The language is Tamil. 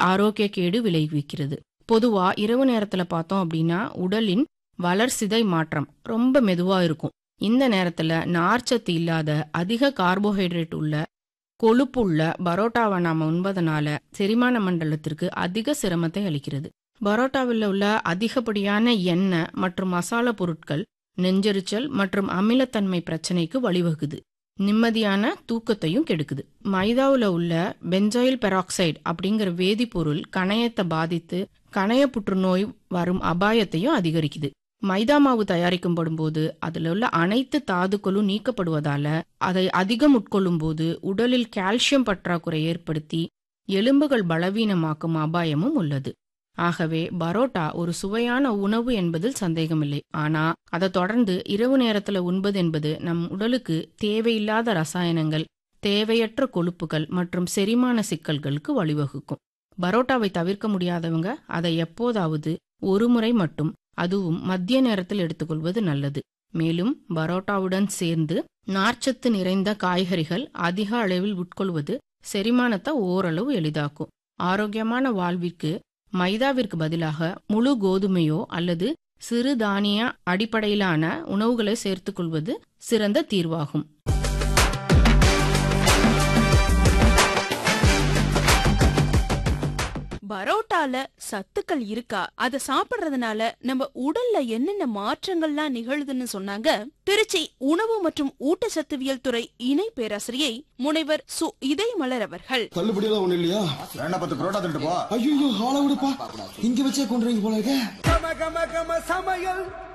ஆரோக்கிய கேடு விளைவிக்கிறது பொதுவா இரவு நேரத்துல பார்த்தோம் அப்படின்னா உடலின் வளர்சிதை மாற்றம் ரொம்ப மெதுவா இருக்கும் இந்த நேரத்துல நார்ச்சத்து இல்லாத அதிக கார்போஹைட்ரேட் உள்ள கொழுப்புள்ள பரோட்டாவை நாம உண்பதனால செரிமான மண்டலத்திற்கு அதிக சிரமத்தை அளிக்கிறது பரோட்டாவில் உள்ள அதிகப்படியான எண்ணெய் மற்றும் மசாலா பொருட்கள் நெஞ்செரிச்சல் மற்றும் அமிலத்தன்மை பிரச்சனைக்கு வழிவகுது நிம்மதியான தூக்கத்தையும் கெடுக்குது மைதாவில் உள்ள பென்சாயில் பெராக்சைடு அப்படிங்கிற வேதிப்பொருள் கணையத்தை பாதித்து கணைய புற்றுநோய் வரும் அபாயத்தையும் அதிகரிக்குது மைதா மாவு தயாரிக்கப்படும் போது அதுல உள்ள அனைத்து தாதுக்களும் நீக்கப்படுவதால அதை அதிகம் உட்கொள்ளும் போது உடலில் கால்சியம் பற்றாக்குறை ஏற்படுத்தி எலும்புகள் பலவீனமாக்கும் அபாயமும் உள்ளது ஆகவே பரோட்டா ஒரு சுவையான உணவு என்பதில் சந்தேகமில்லை ஆனா அதை தொடர்ந்து இரவு நேரத்துல உண்பது என்பது நம் உடலுக்கு தேவையில்லாத ரசாயனங்கள் தேவையற்ற கொழுப்புகள் மற்றும் செரிமான சிக்கல்களுக்கு வழிவகுக்கும் பரோட்டாவை தவிர்க்க முடியாதவங்க அதை எப்போதாவது ஒரு முறை மட்டும் அதுவும் மத்திய நேரத்தில் எடுத்துக்கொள்வது நல்லது மேலும் பரோட்டாவுடன் சேர்ந்து நார்ச்சத்து நிறைந்த காய்கறிகள் அதிக அளவில் உட்கொள்வது செரிமானத்தை ஓரளவு எளிதாக்கும் ஆரோக்கியமான வாழ்விற்கு மைதாவிற்கு பதிலாக முழு கோதுமையோ அல்லது சிறு தானிய அடிப்படையிலான உணவுகளை சேர்த்துக்கொள்வது சிறந்த தீர்வாகும் பரோட்டால சத்துக்கள் இருக்கா அத சாப்பிடுறதுனால நம்ம உடல்ல என்னென்ன மாற்றங்கள்லாம் நிகழுதுன்னு சொன்னாங்க திருச்சி உணவு மற்றும் ஊட்டச்சத்துவியல் துறை இணை பேராசிரியை முனைவர் சு இதயமலர் அவர்கள் தள்ளுபடி எல்லாம் ஒண்ணு இல்லையா வேணா பத்து புரோட்டா தின்ட்டு போ ஐயோ ஆள விடுப்பா இங்க வச்சே கொண்டுறீங்க போல இருக்க கம கம கம சமையல்